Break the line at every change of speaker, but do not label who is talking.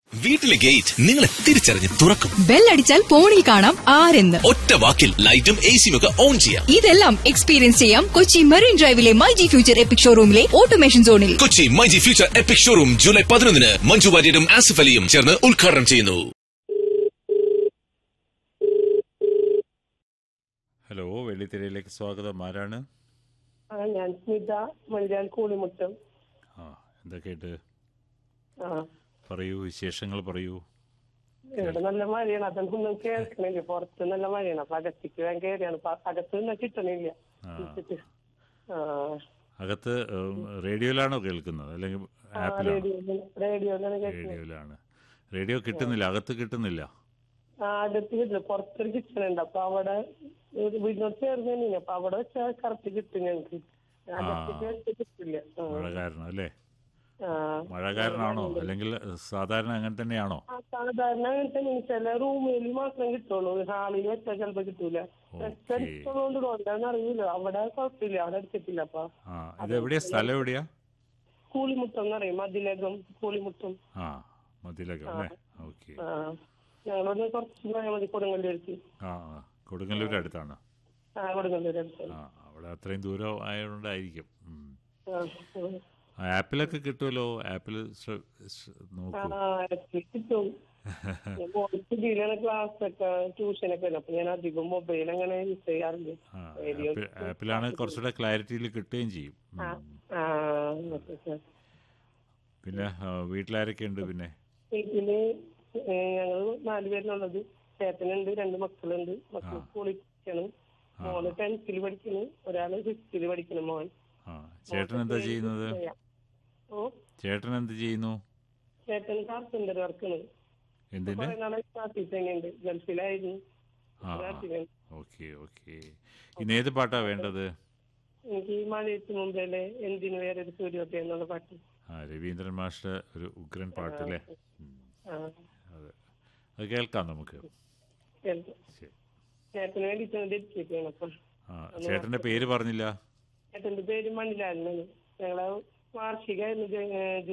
വീട്ടിലെ ഗേറ്റ് നിങ്ങളെ തിരിച്ചറിഞ്ഞ് തുറക്കും
ബെല്ലടിച്ചാൽ ഫോണിൽ കാണാം ആരെന്ന്
ഒറ്റ വാക്കിൽ ലൈറ്റും എ സിയും ഒക്കെ ഓൺ ചെയ്യാം
ഇതെല്ലാം എക്സ്പീരിയൻസ് ചെയ്യാം കൊച്ചി മറീൻ ഡ്രൈവിലെ മൈ ജി ഫ്യൂച്ചർ എപ്പിക് ഷോറൂമിലെ ഓട്ടോമേഷൻ സോണിൽ
Kochi my G future epic showroom July പതിനൊന്നിന് മഞ്ജു വാര്യരും ആസിഫ് അലിയും ചേർന്ന് ഉദ്ഘാടനം ചെയ്യുന്നു
ഹലോ വെള്ളിത്തിരയിലേക്ക് സ്വാഗതം ആരാണ്
ആ ഞാൻ സ്മിത മണിരാൽ കൂളിമുറ്റം
ആ എന്തൊക്കെയായിട്ട്
ആ
പറയൂ വിശേഷങ്ങൾ പറയൂ
ഇവിടെ നല്ല മഴയാണ് അതൊന്നും കേൾക്കണില്ല പുറത്ത് നല്ല മഴയാണ് അപ്പൊ അകത്തേക്ക് വേഗം കയറിയാണ് അപ്പൊ അകത്ത് നിന്ന് കിട്ടണില്ല
ആ.
വിളിച്ചിട്ട്. ആ
അകത്ത് ഉം, റേഡിയോയിലാണോ കേൾക്കുന്നത് അല്ലെങ്കിൽ
ആ,
ആപ്പിലാണോ
റേഡിയോയില് റേഡിയോയിലാണ് കേൾക്കുന്നത്
റേഡിയോയിലാണ് റേഡിയോ കിട്ടുന്നില്ല അകത്ത് കിട്ടുന്നില്ല
ആ അകത്ത് കിട്ടില്ല പുറത്തൊരു കിച്ചൺ ഉണ്ട് അപ്പൊ അവിടെ ഒരു വീടിനോട് ചേർന്ന് തന്നെയാണ് അപ്പൊ അവിടെ വെച്ചാൽ കറക്റ്റ് കിട്ടും ഞങ്ങക്ക് അകത്തേക്ക് വെച്ച് കിട്ടില്ല ആ.
മഴ കാരണം അല്ലേ
ആ.
മഴ കാരണമാണോ അല്ലെങ്കിൽ സാധാരണ അങ്ങനെ തന്നെയാണോ
ആ, സാധാരണ അങ്ങനെ തന്നെ ചില റൂമിൽ മാത്രം കിട്ടുള്ളൂ ഹാളിൽ വെച്ചാൽ ചിലപ്പോ കിട്ടൂല
ഓക്കേ.
എടുത്തോണ്ട് എന്താണെന്ന് അറിയില്ല അവിടെ കുഴപ്പമില്ല അവിടെ എടുക്കത്തില്ല അപ്പൊ
ആ ഇത് എവിടെയാ സ്ഥലം എവിടെയാ
കൂളിമുട്ടം എന്ന് പറയും മതിലകം കൂളിമുട്ടം
ആ മതിലകം അല്ലേ ഓക്കെ
ആ ഞങ്ങളൊന്ന് കുറച്ച് പോയാൽ മതി കൊടുങ്ങല്ലൂർക്ക്
ആ ആ. കൊടുങ്ങല്ലൂർ അടുത്താണ്
ആ കൊടുങ്ങല്ലൂർ അടുത്ത്
ആ അവിടെ അത്രയും ദൂരം ആയതുകൊണ്ടായിരിക്കും ഉം.
ആ, ഉം.
ആ, ആപ്പിലൊക്കെ കിട്ടുമല്ലോ ആപ്പിൽ ശ്ര- ശ്ര-
ആ
നോക്കൂ
ഇടയ്ക്ക് കിട്ടും മോൾക്ക് ഇതിലാണ് ക്ലാസ് ഒക്കെ ട്യൂഷനൊക്കെ ഉണ്ട് അപ്പൊ ഞാൻ അധികം മൊബൈൽ അങ്ങനെ യൂസ് ചെയ്യാറില്ല
ആ,
റേഡിയോ
ആപ്പിൽ- ആപ്പിലാണ് കുറച്ചുകൂടെ ക്ലാരിറ്റിയിൽ കിട്ടുകയും ചെയ്യും ഉം.
ആ ഓക്കെ സാർ
പിന്നെ ആ, വീട്ടിലാരൊക്കെ ഉണ്ട് പിന്നെ
വീട്ടില് ഞങ്ങൾ നാല് പേരിലുള്ളത് ചേട്ടനുണ്ട് രണ്ട് മക്കളുണ്ട് മക്കൾ സ്കൂളിൽ പഠിക്കണം മോള് ടെൻത്തിൽ പഠിക്കുന്നു ഒരാള് ഫിഫ്തിൽ പഠിക്കണം മോൻ
ആ ചേട്ടൻ എന്താ ചെയ്യുന്നത്
ഓ
ചേട്ടൻ എന്ത് ചെയ്യുന്നു
ചേട്ടൻ കാർപ്പൻ്റർ വർക്കാണ്
എന്തിന്റെ
കുറെ നാളെ നാട്ടിൽ തന്നെയുണ്ട് ഗൾഫിലായിരുന്നു
ആ
നാട്ടിലാണ്
ഓക്കെ ഓക്കെ ഇന്ന് ഏത് പാട്ടാ വേണ്ടത്
എനിക്ക് ഈ മഴയത്ത് മുമ്പേലെ എന്തിനു വേറെ ഒരു സൂര്യോദയം എന്നുള്ള പാട്ട്
ആ രവീന്ദ്രൻ മാഷ്ട ഒരു ഉഗ്രൻ പാട്ട് അല്ലേ ഉം.
ആ
അതെ അത് കേൾക്കാം നമുക്ക്
കേൾക്കാം.
ശരി
ചേട്ടന് വേണ്ടിയിട്ടാണ് ഡെഡിക്കേറ്റ് ചെയ്യണം അപ്പം
ആ ചേട്ടന്റെ പേര് പറഞ്ഞില്ല
ചേട്ടന്റെ പേര് മണിലാലാണ് ഞങ്ങളെ വാർഷികമായിരുന്നു ജ- ഏ,